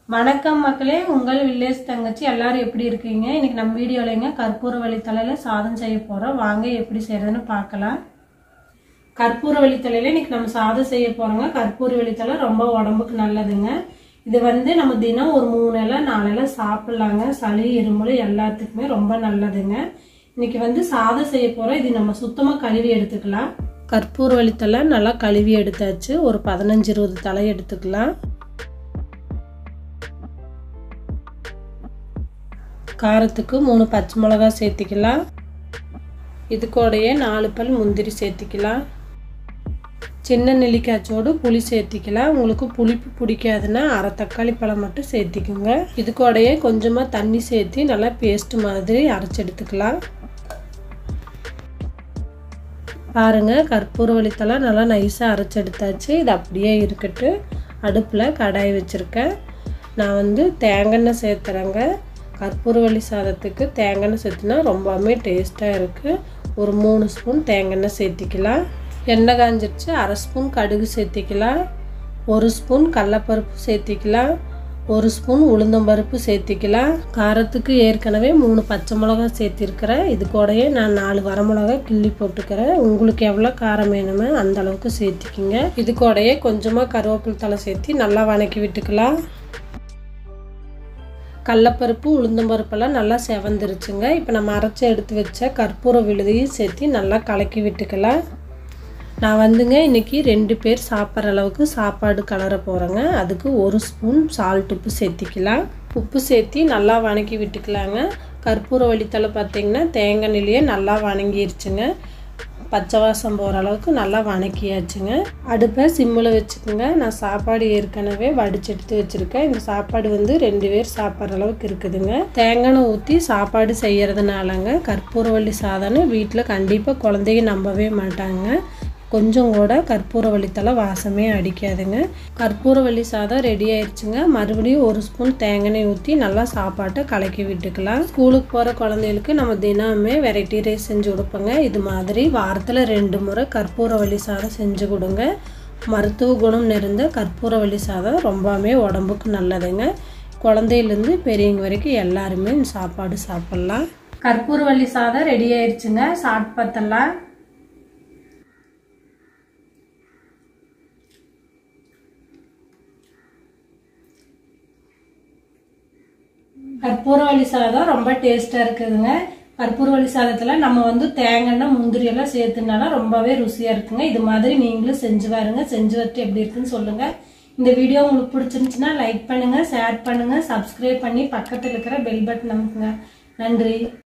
வணக்கம் மக்களே உங்கள் வில்லேஜ் தங்கச்சி எல்லாரும் எப்படி இருக்கீங்க இன்னைக்கு நம்ம வீடியோலைங்க கற்பூர வழித்தலையில் சாதம் செய்ய போகிறோம் வாங்க எப்படி செய்யறதுன்னு பார்க்கலாம் கற்பூர வழித்தலையில் இன்னைக்கு நம்ம சாதம் செய்ய போகிறோங்க கற்பூர வழித்தலை ரொம்ப உடம்புக்கு நல்லதுங்க இது வந்து நம்ம தினம் ஒரு மூணு இலை நாலு இலை சாப்பிட்லாங்க சளி இருமல் எல்லாத்துக்குமே ரொம்ப நல்லதுங்க இன்னைக்கு வந்து சாதம் செய்ய போகிறோம் இது நம்ம சுத்தமாக கழுவி எடுத்துக்கலாம் கற்பூர வழித்தலை நல்லா கழுவி எடுத்தாச்சு ஒரு பதினஞ்சு இருபது தலை எடுத்துக்கலாம் காரத்துக்கு மூணு பச்சை மிளகா சேர்த்திக்கலாம் இது கூடயே நாலு பல் முந்திரி சேர்த்திக்கலாம் சின்ன நெல்லிக்காய்ச்சோடு புளி சேர்த்திக்கலாம் உங்களுக்கு புளிப்பு பிடிக்காதுன்னா அரை தக்காளி பழம் மட்டும் சேர்த்திக்குங்க இது கூடயே கொஞ்சமாக தண்ணி சேர்த்தி நல்லா பேஸ்ட் மாதிரி அரைச்சி எடுத்துக்கலாம் பாருங்கள் கற்பூர வழித்தலை நல்லா நைஸாக அரைச்சி எடுத்தாச்சு இது அப்படியே இருக்கட்டு அடுப்பில் கடாய் வச்சுருக்கேன் நான் வந்து தேங்காய் சேர்த்துறேங்க கற்பூரவள்ளி சாதத்துக்கு தேங்காய் சேர்த்துனா ரொம்பவுமே டேஸ்ட்டாக இருக்குது ஒரு மூணு ஸ்பூன் தேங்காய் சேர்த்திக்கலாம் எண்ணெய் காஞ்சிருச்சு அரை ஸ்பூன் கடுகு சேர்த்திக்கலாம் ஒரு ஸ்பூன் கடலப்பருப்பு சேர்த்திக்கலாம் ஒரு ஸ்பூன் உளுந்தம்பருப்பு சேர்த்திக்கலாம் காரத்துக்கு ஏற்கனவே மூணு பச்சை மிளகா சேர்த்திருக்கிறேன் இது கூடயே நான் நாலு வரமிளகா கிள்ளி போட்டுக்கிறேன் உங்களுக்கு எவ்வளோ காரம் வேணுமோ அந்த அளவுக்கு சேர்த்திக்கிங்க இது கூடயே கொஞ்சமாக கருவேப்பிலை தலை சேர்த்தி நல்லா வணக்கி விட்டுக்கலாம் கடலப்பருப்பு உளுந்தம்பருப்பெல்லாம் நல்லா செவந்துருச்சுங்க இப்போ நம்ம அரைச்சி எடுத்து வச்ச கற்பூர விழுதையும் சேர்த்து நல்லா கலக்கி விட்டுக்கலாம் நான் வந்துங்க இன்றைக்கி ரெண்டு பேர் சாப்பிட்ற அளவுக்கு சாப்பாடு கலர போகிறேங்க அதுக்கு ஒரு ஸ்பூன் சால்ட் உப்பு சேர்த்திக்கலாம் உப்பு சேர்த்தி நல்லா வணக்கி விட்டுக்கலாங்க கற்பூர வழித்தலை பார்த்திங்கன்னா தேங்காய் நெல்லியே நல்லா வணங்கிருச்சுங்க பச்சை வாசம் போகிற அளவுக்கு நல்லா வணக்கியாச்சுங்க அடுப்பை சிம்மில் வச்சுக்கோங்க நான் சாப்பாடு ஏற்கனவே வடிச்சு எடுத்து வச்சுருக்கேன் இந்த சாப்பாடு வந்து ரெண்டு பேர் சாப்பிட்ற அளவுக்கு இருக்குதுங்க தேங்காய் ஊற்றி சாப்பாடு செய்கிறதுனாலங்க கற்பூரவள்ளி சாதம்னு வீட்டில் கண்டிப்பாக குழந்தைங்க நம்பவே மாட்டாங்க கொஞ்சம் கூட கற்பூரவள்ளித்தலை வாசமே அடிக்காதுங்க கற்பூரவள்ளி சாதம் ரெடி ஆயிடுச்சுங்க மறுபடியும் ஒரு ஸ்பூன் தேங்காய் ஊற்றி நல்லா சாப்பாட்டை கலக்கி விட்டுக்கலாம் ஸ்கூலுக்கு போகிற குழந்தைகளுக்கு நம்ம தினமே வெரைட்டி ரைஸ் செஞ்சு கொடுப்போங்க இது மாதிரி வாரத்தில் ரெண்டு முறை கற்பூரவள்ளி சாதம் செஞ்சு கொடுங்க மருத்துவ குணம் நிறைந்த கற்பூரவள்ளி சாதம் ரொம்பவுமே உடம்புக்கு நல்லதுங்க குழந்தையிலேருந்து பெரியவங்க வரைக்கும் எல்லாருமே இந்த சாப்பாடு சாப்பிட்லாம் கற்பூரவள்ளி சாதம் ரெடி ஆயிடுச்சுங்க சாப்பிட்டு பார்த்தலாம் கற்பூரவள்ளி சாதம் ரொம்ப டேஸ்ட்டாக இருக்குதுங்க கற்பூரவள்ளி சாதத்தில் நம்ம வந்து தேங்காய் முந்திரி எல்லாம் சேர்த்துனால ரொம்பவே ருசியாக இருக்குங்க இது மாதிரி நீங்களும் செஞ்சு பாருங்க செஞ்சு வச்சு எப்படி இருக்குன்னு சொல்லுங்கள் இந்த வீடியோ உங்களுக்கு பிடிச்சிருந்துச்சுன்னா லைக் பண்ணுங்கள் ஷேர் பண்ணுங்கள் சப்ஸ்கிரைப் பண்ணி பக்கத்தில் இருக்கிற பெல் பட்டன் அமுக்குங்க நன்றி